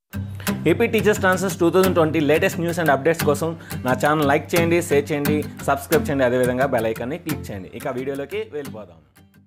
AP teachers transfers two thousand twenty latest news and updates కోసం నా channel like చేయండి share చేయండి subscribe చేయండి అదేవిధంగా బెల్ ఐకాన్ని క్లిక్ చేయండి ఇక వీడియోలోకి వెళ్ళిపోదాం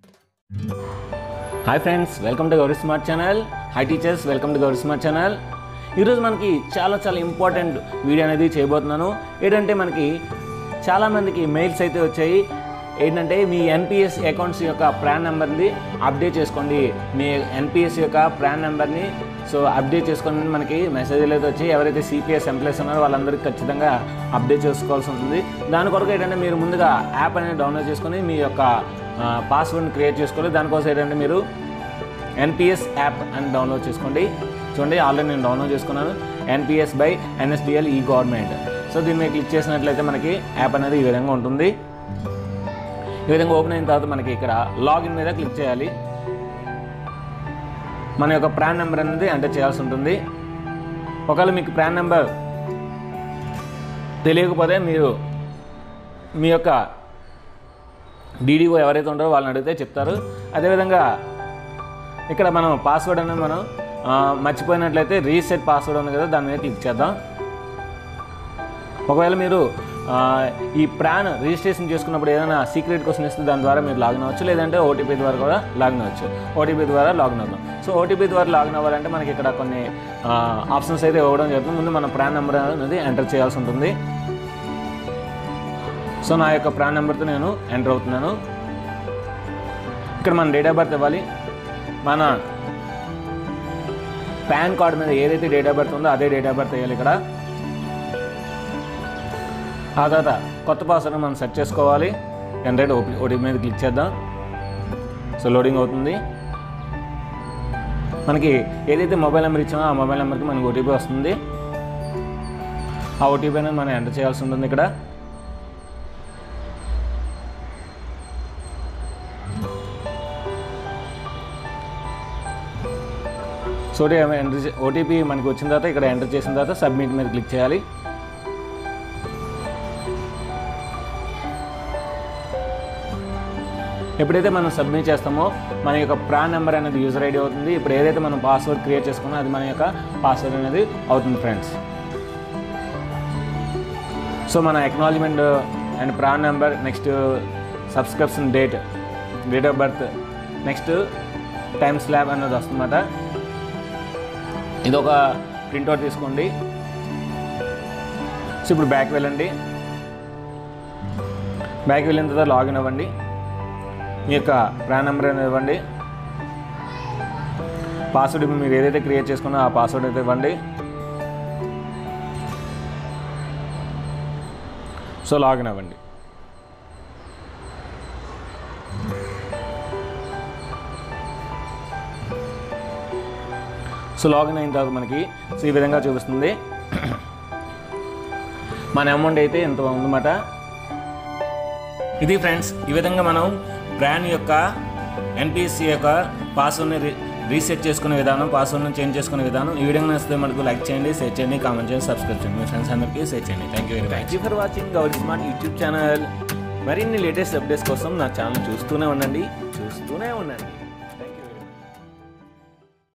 hi friends welcome to Gauri smart channel hi teachers welcome to Gauri smart channel ఈరోజు మనకి చాలా చాలా ఇంపార్టెంట్ వీడియో అనేది చేయబోతున్నాను ఏంటంటే మనకి చాలామందికి మెయిల్స్ అయితే వచ్చాయి ఏంటంటే మీ ఎన్పిఎస్ అకౌంట్స్ యొక్క ప్రాన్ నెంబర్ని అప్డేట్ చేసుకోండి మీ ఎన్పిఎస్ యొక్క ప్రాన్ నెంబర్ని సో అప్డేట్ చేసుకోండి మనకి మెసేజ్లు అయితే వచ్చి ఎవరైతే సిపిఎస్ ఎంప్లాయీస్ ఉన్నారో వాళ్ళందరికీ ఖచ్చితంగా అప్డేట్ చేసుకోవాల్సి ఉంటుంది దాని కొరకు ఏంటంటే మీరు ముందుగా యాప్ అనేది డౌన్లోడ్ చేసుకొని మీ యొక్క పాస్వర్డ్ని క్రియేట్ చేసుకోవాలి దానికోసం ఏంటంటే మీరు ఎన్పిఎస్ యాప్ అని డౌన్లోడ్ చేసుకోండి చూడండి ఆల్రెడీ నేను డౌన్లోడ్ చేసుకున్నాను NPS by NSDL e government so దీని మీద క్లిక్ చేసినట్లయితే మనకి యాప్ అనేది ఈ విధంగా ఉంటుంది ఈ విధంగా ఓపెన్ అయిన తర్వాత మనకి ఇక్కడ లాగిన్ మీద క్లిక్ చేయాలి మన యొక్క ప్రాన్ నెంబర్ అనేది ఎంటర్ చేయాల్సి ఉంటుంది ఒకవేళ మీకు ప్రాన్ నెంబర్ తెలియకపోతే మీరు మీ యొక్క డీడీఓ ఎవరైతే ఉంటారో వాళ్ళని అడిగితే చెప్తారు అదేవిధంగా ఇక్కడ మనం పాస్వర్డ్ అనేది మనం ఆ, మర్చిపోయినట్లయితే రీసెట్ పాస్వర్డ్ ఉంది కదా దాని మీద క్లిక్ చేద్దాం ఒకవేళ మీరు ఆ, ఈ ప్రాన్ రిజిస్ట్రేషన్ చేసుకున్నప్పుడు ఏదైనా సీక్రెట్ క్వశ్చన్ ఇస్తే దాని ద్వారా మీరు లాగిన్ అవ్వచ్చు లేదంటే ఓటీపీ ద్వారా కూడా లాగిన్ అవ్వచ్చు ఓటీపీ ద్వారా లాగిన్ అవుతాం సో ఓటీపీ ద్వారా లాగిన్ అవ్వాలంటే మనకి ఇక్కడ కొన్ని ఆప్షన్స్ అయితే ఇవ్వడం జరుగుతుంది ముందు మన ప్రాన్ నెంబర్ అనేది ఎంటర్ చేయాల్సి ఉంటుంది సో నా యొక్క ప్రాన్ నెంబర్తో నేను ఎంటర్ అవుతున్నాను ఇక్కడ మన డేట్ ఆఫ్ బర్త్ ఇవ్వాలి మన పాన్ కార్డ్ మీద ఏదైతే డేట్ ఆఫ్ బర్త్ ఉందో అదే డేట్ ఆఫ్ బర్త్ వేయాలి ఇక్కడ ఆ తర్వాత కొత్త పాస్వర్డ్ మనం సెట్ చేసుకోవాలి ఎంటర్ ఓపీ ఓటీపీ మీద క్లిక్ చేద్దాం సో లోడింగ్ అవుతుంది మనకి ఏదైతే మొబైల్ నెంబర్ ఇచ్చామో ఆ మొబైల్ నెంబర్కి మనకి ఓటీపీ వస్తుంది ఆ ఓటీపీ అనేది మనం ఎంటర్ చేయాల్సి ఉంటుంది ఇక్కడ సో ఎంటర్ ఓటీపీ మనకి వచ్చిన తర్వాత ఇక్కడ ఎంటర్ చేసిన తర్వాత సబ్మిట్ మీద క్లిక్ చేయాలి ఎప్పుడైతే మనం సబ్మిట్ చేస్తామో మన యొక్క ప్రాన్ నెంబర్ అనేది యూజర్ ఐడి అవుతుంది ఇప్పుడు ఏదైతే మనం పాస్వర్డ్ క్రియేట్ చేసుకున్నా అది మన యొక్క పాస్వర్డ్ అనేది అవుతుంది ఫ్రెండ్స్ సో మన acknowledgement and PRAN number next subscription date date of birth next time slab అనేది వస్తుందన్నమాట ఇది ఒక ప్రింట్అవుట్ తీసుకోండి సో ఇప్పుడు బ్యాక్ వెళ్ళండి బ్యాక్ వెళ్ళిన తర్వాత లాగిన్ అవ్వండి మీ యొక్క ప్రాన్ నెంబర్ అనేది ఇవ్వండి పాస్వర్డ్ ఇప్పుడు మీరు ఏదైతే క్రియేట్ చేసుకున్నా ఆ పాస్వర్డ్ అయితే ఇవ్వండి సో లాగిన్ అవ్వండి సో లాగిన్ అయిన తర్వాత మనకి సో ఈ విధంగా చూపిస్తుంది మన అమౌంట్ అయితే ఎంత ఉందన్నమాట ఇది ఫ్రెండ్స్ ఈ విధంగా మనం బ్రాండ్ యొక్క ఎన్పిఎస్సి యొక్క పాస్వర్డ్ని రీ రీసెట్ చేసుకునే విధానం పాస్వర్డ్ని చేంజ్ చేసుకునే విధానం ఈ వీడియో నచ్చితే మనకు లైక్ చేయండి షేర్ చేయండి కామెంట్ చేయండి సబ్స్క్రైబ్ చేయండి మీ ఫ్రెండ్స్ అందరికీ షేర్ చేయండి thank you very much thank you for watching Gauri smart YouTube channel మరిన్ని లేటెస్ట్ అప్డేట్స్ కోసం నా ఛానల్ చూస్తూనే ఉండండి చూస్తూనే ఉండండి